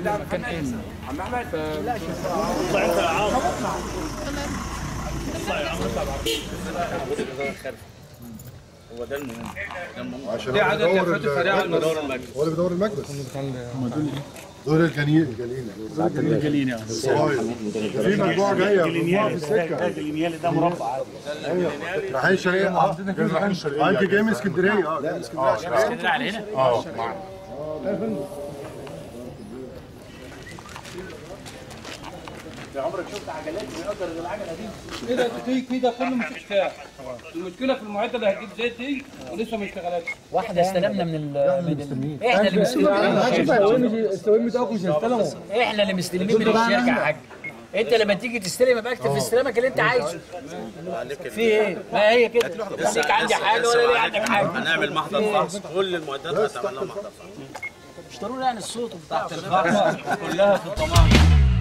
مكان امن عم احمد اطلع انت يا عاصم اطلع يا عم هو ده المهم ده المهم عشان دي هو عدد بيدور لفات الفريق على المجلس. دور المجلس هو اللي بيدور المجلس دول الجنين الجنين الجليني يعني الصغير في مجموعه جايه مجموعه في ده السكه الجلينيالي ده مربع عادي رايحين شرقيه عندنا كده رايحين شرقيه انت جاي من اسكندريه اه جاي من اسكندريه عشان اسكندريه على هنا اه معانا عمرك شفت عجلات بيأجر العجله دي كده دي كده كله مش اشتاق المشكله في المعده اللي هتجيب زيت دي ولسه ما اشتغلتش واحده استلمنا من ال من ال احنا اللي مستلمين السويم بتاعكم مش هيستلموا احنا اللي مستلمين من الشركه يا حاج انت لما تيجي تستلم يبقى اكتب في استلامك اللي انت عايزه في ايه؟ ما هي كده ليك عندي حاجه ولا ليه عندك حاجه هنعمل محضر فحص كل المعدات هتعمل لها محضر فحص اشتروا لي يعني الصوت بتاع كلها في الضمان